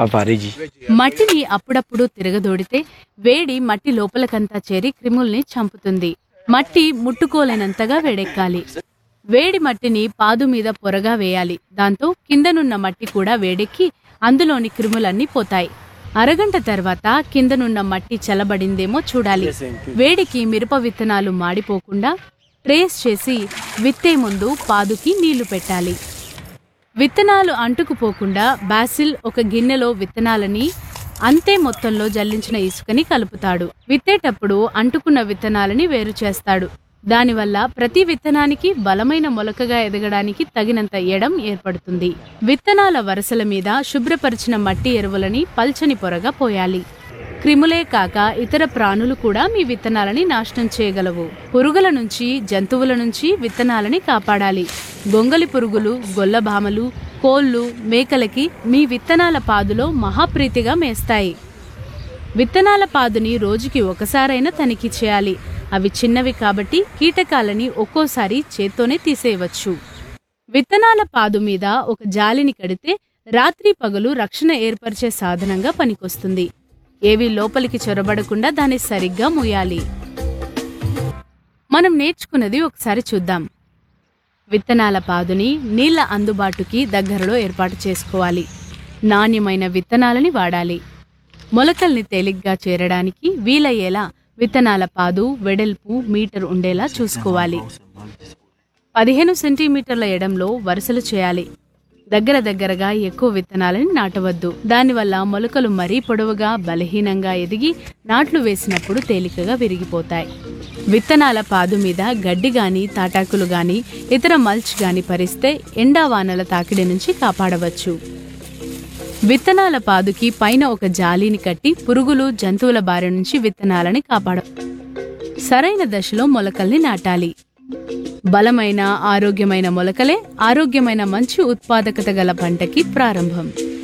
ఆ వారీజీ మట్టిని అప్పుడప్పుడు తిరగదోడితే వేడి మట్టి లోపలకంతా చేరి క్రిముల్ని చంపుతుంది మట్టి ముట్టుకోలేనంతగా వేడెక్కాలి వేడి మట్టిని పాదు మీద పొరగా వేయాలి దాంతో కిందనున్న మట్టి కూడా వేడెక్కి అందులోని క్రిములన్నీ పోతాయి అరగంట తర్వాత కిందనున్న మట్టి చల్లబడిందేమో చూడాలి వేడికి మిరప విత్తనాలు మాడిపోకుండా ట్రేస్ చేసి విత్తే ముందు పాదుకి నీళ్లు పెట్టాలి విత్తనాలు అంటుకుపోకుండా బాసిల్ ఒక గిన్నెలో విత్తనాలని అంతే మొత్తంలో జల్లించిన ఇసుకని కలుపుతాడు విత్తేటప్పుడు అంటుకున్న విత్తనాలని వేరు చేస్తాడు దానివల్ల ప్రతి విత్తనానికి బలమైన మొలకగా ఎదగడానికి తగినంత ఎడం ఏర్పడుతుంది విత్తనాల వరుసల మీద శుభ్రపరిచిన మట్టి ఎరువులని పల్చని పొరగా పోయాలి క్రిములే కాక ఇతర ప్రాణులు కూడా మీ విత్తనాలని నాశనం చేయగలవు పురుగుల నుంచి జంతువుల నుంచి విత్తనాలని కాపాడాలి గొంగలి పురుగులు గొల్లభామలు కోళ్ళు మేకలకి మీ విత్తనాల పాదులో మహాప్రీతిగా మేస్తాయి విత్తనాల పాదుని రోజుకి ఒకసారైనా తనిఖీ చేయాలి అవి చిన్నవి కాబట్టి కీటకాలని ఒక్కోసారి చేత్తోనే తీసేయవచ్చు విత్తనాల పాదు మీద ఒక జాలిని కడితే రాత్రి పగలు రక్షణ ఏర్పరిచే సాధనంగా పనికొస్తుంది ఏవి లోపలికి చొరబడకుండా దాన్ని సరిగ్గా మూయాలి మనం నేర్చుకున్నది ఒకసారి చూద్దాం విత్తనాల పాదుని నీళ్ల అందుబాటుకి దగ్గరలో ఏర్పాటు చేసుకోవాలి నాణ్యమైన విత్తనాలని వాడాలి మొలకల్ని తేలిగ్గా చేరడానికి వీలయ్యేలా విత్తనాల పాదు వెడల్పు మీటర్ ఉండేలా చూసుకోవాలి పదిహేను సెంటీమీటర్ల ఎడంలో వరుసలు చేయాలి దగ్గర దగ్గరగా ఎక్కువ విత్తనాలని నాటవద్దు దానివల్ల మొలకలు మరీ పొడవుగా బలహీనంగా ఎదిగి నాట్లు వేసినప్పుడు తేలికగా విరిగిపోతాయి విత్తనాల పాదు మీద గడ్డి గాని తాటాకులు గాని ఇతర మల్చ్ గాని పరిస్తే ఎండా వానల తాకిడి నుంచి కాపాడవచ్చు విత్తనాల పాదుకి పైన ఒక జాలీని కట్టి పురుగులు జంతువుల బారి నుంచి విత్తనాలని కాపాడ సరైన దశలో మొలకల్ని నాటాలి బలమైన ఆరోగ్యమైన మొలకలే ఆరోగ్యమైన మంచి ఉత్పాదకత గల పంటకి ప్రారంభం